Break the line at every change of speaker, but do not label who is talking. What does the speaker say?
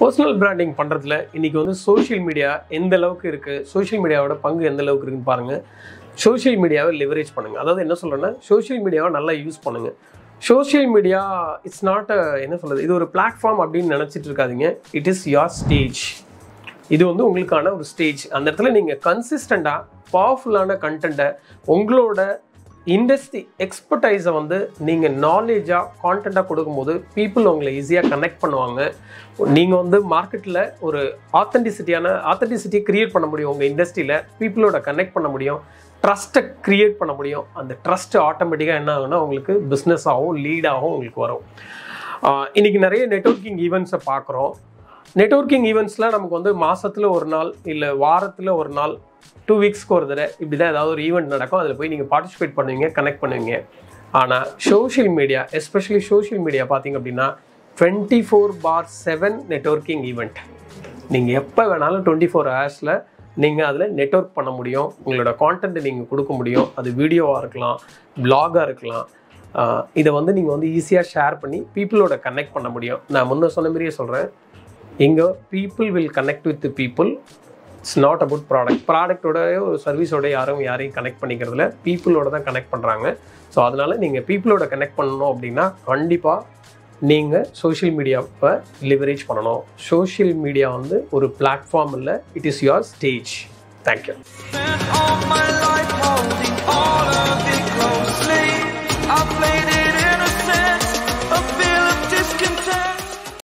personal branding பண்ணுறதுல இன்றைக்கி வந்து சோஷியல் மீடியா எந்த அளவுக்கு இருக்குது சோஷியல் மீடியாவோட பங்கு எந்த அளவுக்கு இருக்குன்னு பாருங்கள் சோஷியல் மீடியாவை லிவரேஜ் பண்ணுங்கள் அதாவது என்ன சொல்கிறேன்னா சோஷியல் மீடியாவை நல்லா யூஸ் பண்ணுங்கள் சோஷியல் மீடியா இட்ஸ் நாட் என்ன சொல்கிறது இது ஒரு பிளாட்ஃபார்ம் அப்படின்னு நினச்சிட்டு இருக்காதீங்க இட் இஸ் யோர் ஸ்டேஜ் இது வந்து உங்களுக்கான ஒரு ஸ்டேஜ் அந்த இடத்துல நீங்கள் கன்சிஸ்டண்ட்டாக பவர்ஃபுல்லான கண்டென்ட்டை உங்களோட இண்டஸ்ட்ரி எக்ஸ்பர்டைஸை வந்து நீங்கள் நாலேஜாக கான்டென்ட்டாக கொடுக்கும்போது பீப்புள் உங்களை ஈஸியாக கனெக்ட் பண்ணுவாங்க நீங்கள் வந்து மார்க்கெட்டில் ஒரு ஆத்தென்டிசிட்டியான ஆத்தென்டிசிட்டியை க்ரியேட் பண்ண முடியும் உங்கள் இண்டஸ்ட்ரியில் பீப்புளோட கனெக்ட் பண்ண முடியும் ட்ரஸ்ட்டை க்ரியேட் பண்ண முடியும் அந்த ட்ரஸ்ட் ஆட்டோமேட்டிக்காக என்ன ஆகும்னா உங்களுக்கு பிஸ்னஸாகவும் லீடாகவும் உங்களுக்கு வரும் ஆஹ் இன்னைக்கு நிறைய நெட்வொர்க்கிங் ஈவெண்ட்ஸை பார்க்குறோம் நெட்வொர்க்கிங் ஈவெண்ட்ஸில் நமக்கு வந்து மாதத்தில் ஒரு நாள் இல்லை வாரத்தில் ஒரு நாள் டூ வீக்ஸ்க்கு ஒரு தடவை இப்படி தான் ஏதாவது ஒரு ஈவெண்ட் நடக்கும் அதில் போய் நீங்கள் பார்ட்டிசிபேட் பண்ணுவீங்க கனெக்ட் பண்ணுவீங்க ஆனால் social media especially social media பார்த்தீங்க அப்படின்னா twenty four by seven networking event நீங்கள் எப்போ வேணாலும் டுவெண்ட்டி ஃபோர் ஹவர்ஸில் நீங்கள் அதில் நெட்வொர்க் பண்ண முடியும் உங்களோட கான்டென்ட்டை நீங்கள் கொடுக்க முடியும் அது வீடியோவாக இருக்கலாம் பிளாகாக இருக்கலாம் ஆஹ் இதை வந்து நீங்கள் வந்து ஈஸியாக ஷேர் பண்ணி பீப்புளோட கனெக்ட் பண்ண முடியும் நான் முன்ன சொன்ன மாதிரியே சொல்கிறேன் இங்கே people will connect with people it's not about product ப்ராடக்டோட ஒரு சர்வீஸோட யாரும் யாரையும் கனெக்ட் பண்ணிக்கிறதுல பீப்புளோட தான் கனெக்ட் பண்ணுறாங்க ஸோ அதனால் நீங்கள் பீப்புளோட கனெக்ட் பண்ணணும் அப்படின்னா கண்டிப்பாக நீங்கள் சோஷியல் மீடியாவை லிவரேஜ் பண்ணணும் சோஷியல் மீடியா வந்து ஒரு பிளாட்ஃபார்ம் இல்லை it is your stage thank you
Spent all my